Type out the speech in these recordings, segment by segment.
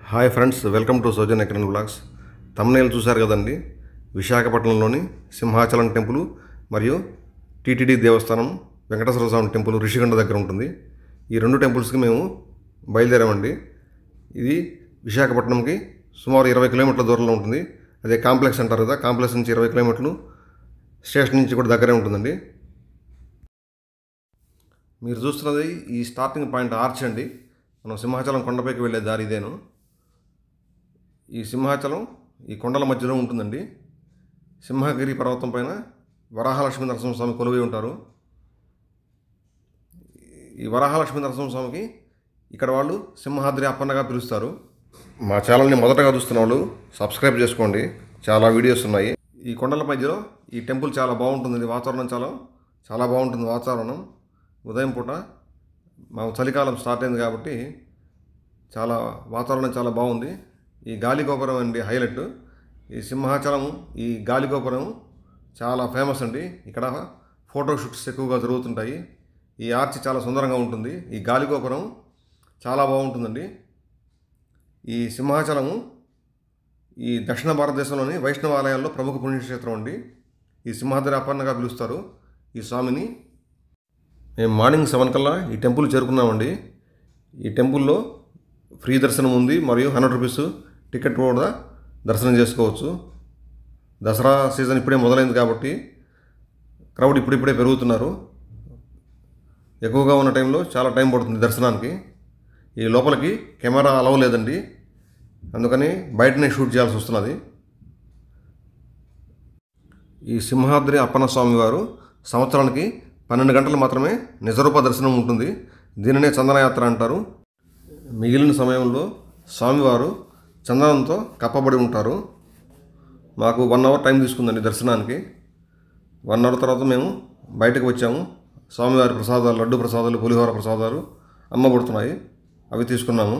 hi friends welcome to సోజన్ ఎకరన్ blogs తమ్నేలు చూశారు కదండి విశాఖపట్నంలోని సింహాచలం టెంపుల్ మరియు టీటీడీ దేవస్థానం వెంకటేశ్వర స్వామి టెంపుల్ రిషికొండ దగ్గర ఉంటుంది ఈ రెండు టెంపుల్స్కి మేము బయలుదేరామండి ఇది విశాఖపట్నంకి సుమారు ఇరవై కిలోమీటర్ల దూరంలో ఉంటుంది అదే కాంప్లెక్స్ అంటారు కదా కాంప్లెక్స్ నుంచి ఇరవై కిలోమీటర్లు స్టేషన్ నుంచి కూడా దగ్గరే ఉంటుందండి మీరు చూస్తున్నది ఈ స్టార్టింగ్ పాయింట్ ఆర్చ్ అండి మనం సింహాచలం కొండపైకి వెళ్ళే దారి ఇదేను ఈ సింహాచలం ఈ కొండల మధ్యలో ఉంటుందండి సింహగిరి పర్వతం పైన వరాహలక్ష్మీ నరసింహస్వామి కొలువై ఉంటారు ఈ వరాహలక్ష్మీ నరసింహస్వామికి ఇక్కడ వాళ్ళు సింహాద్రి అప్పన్నగా పిలుస్తారు మా ఛానల్ని మొదటగా చూస్తున్న వాళ్ళు సబ్స్క్రైబ్ చేసుకోండి చాలా వీడియోస్ ఉన్నాయి ఈ కొండల మధ్యలో ఈ టెంపుల్ చాలా బాగుంటుంది వాతావరణం చాలా చాలా బాగుంటుంది వాతావరణం ఉదయం పూట మా చలికాలం స్టార్ట్ అయింది కాబట్టి చాలా వాతావరణం చాలా బాగుంది ఈ గాలి గోపురం అండి హైలైట్ ఈ సింహాచలం ఈ గాలి గోపురం చాలా ఫేమస్ అండి ఇక్కడ ఫోటో షూట్స్ ఎక్కువగా జరుగుతుంటాయి ఈ ఆర్చ్ చాలా సుందరంగా ఉంటుంది ఈ గాలి గోపురం చాలా బాగుంటుందండి ఈ సింహాచలము ఈ దక్షిణ భారతదేశంలోని వైష్ణవ ఆలయాల్లో ప్రముఖ పుణ్యక్షేత్రం అండి ఈ సింహాద్రి అప్పన్నగా పిలుస్తారు ఈ స్వామిని మేము మార్నింగ్ సెవెన్ కల్లా ఈ టెంపుల్ చేరుకున్నామండి ఈ టెంపుల్లో ఫ్రీ దర్శనం ఉంది మరియు హండ్రెడ్ రూపీస్ టికెట్ కూడా దర్శనం చేసుకోవచ్చు దసరా సీజన్ ఇప్పుడే మొదలైంది కాబట్టి క్రౌడ్ ఇప్పుడిప్పుడే పెరుగుతున్నారు ఎక్కువగా ఉన్న టైంలో చాలా టైం పడుతుంది దర్శనానికి ఈ లోపలికి కెమెరా అలవ్ లేదండి అందుకని బయటనే షూట్ చేయాల్సి వస్తున్నది ఈ సింహాద్రి అప్పన్న స్వామి వారు సంవత్సరానికి పన్నెండు గంటలు మాత్రమే నిజరూప దర్శనం ఉంటుంది దీనినే చందనయాత్ర అంటారు మిగిలిన సమయంలో స్వామివారు చందనంతో కప్పబడి ఉంటారు మాకు వన్ అవర్ టైం తీసుకుందండి దర్శనానికి వన్ అవర్ తర్వాత మేము బయటకు వచ్చాము స్వామివారి ప్రసాదాలు లడ్డు ప్రసాదాలు పులిహోర ప్రసాదాలు అమ్మబడుతున్నాయి అవి తీసుకున్నాము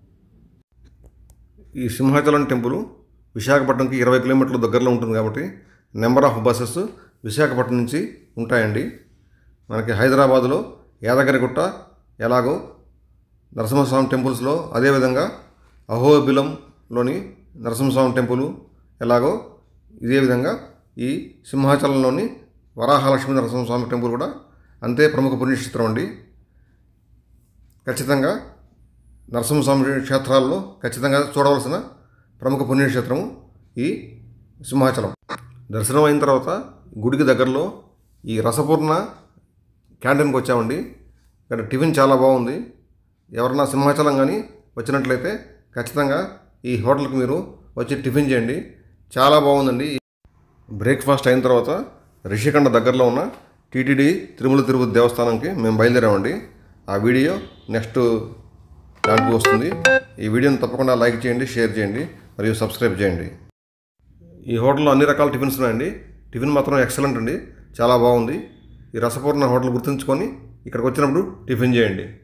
ఈ సింహాచలం టెంపుల్ విశాఖపట్నంకి ఇరవై కిలోమీటర్ల దగ్గరలో ఉంటుంది కాబట్టి నెంబర్ ఆఫ్ బస్సెస్ విశాఖపట్నం నుంచి ఉంటాయండి మనకి హైదరాబాదులో యాదగిరిగుట్ట ఎలాగో నరసింహస్వామి టెంపుల్స్లో అదేవిధంగా అహోబిలంలోని నరసింహస్వామి టెంపుల్ ఎలాగో ఇదే విధంగా ఈ సింహాచలంలోని వరాహలక్ష్మీ నరసింహస్వామి టెంపుల్ కూడా అంతే ప్రముఖ పుణ్యక్షేత్రం అండి ఖచ్చితంగా నరసింహస్వామి క్షేత్రాల్లో ఖచ్చితంగా చూడవలసిన ప్రముఖ పుణ్యక్షేత్రము ఈ సింహాచలం దర్శనం అయిన తర్వాత గుడికి దగ్గరలో ఈ రసపూర్ణ క్యాంటీన్కి వచ్చామండి ఇక్కడ టిఫిన్ చాలా బాగుంది ఎవరన్నా సింహాచలం కానీ వచ్చినట్లయితే ఖచ్చితంగా ఈ హోటల్కి మీరు వచ్చి టిఫిన్ చేయండి చాలా బాగుందండి బ్రేక్ఫాస్ట్ అయిన తర్వాత రిషికొండ దగ్గరలో ఉన్న టీటీడీ తిరుమల తిరుపతి దేవస్థానంకి మేము బయలుదేరామండి ఆ వీడియో నెక్స్ట్ దాంట్లో వస్తుంది ఈ వీడియోని తప్పకుండా లైక్ చేయండి షేర్ చేయండి మరియు సబ్స్క్రైబ్ చేయండి ఈ హోటల్లో అన్ని రకాల టిఫిన్స్ ఉన్నాయండి టిఫిన్ మాత్రం ఎక్సలెంట్ అండి చాలా బాగుంది ఈ రసపూర్ణ హోటల్ గుర్తుంచుకొని ఇక్కడికి వచ్చినప్పుడు టిఫిన్ చేయండి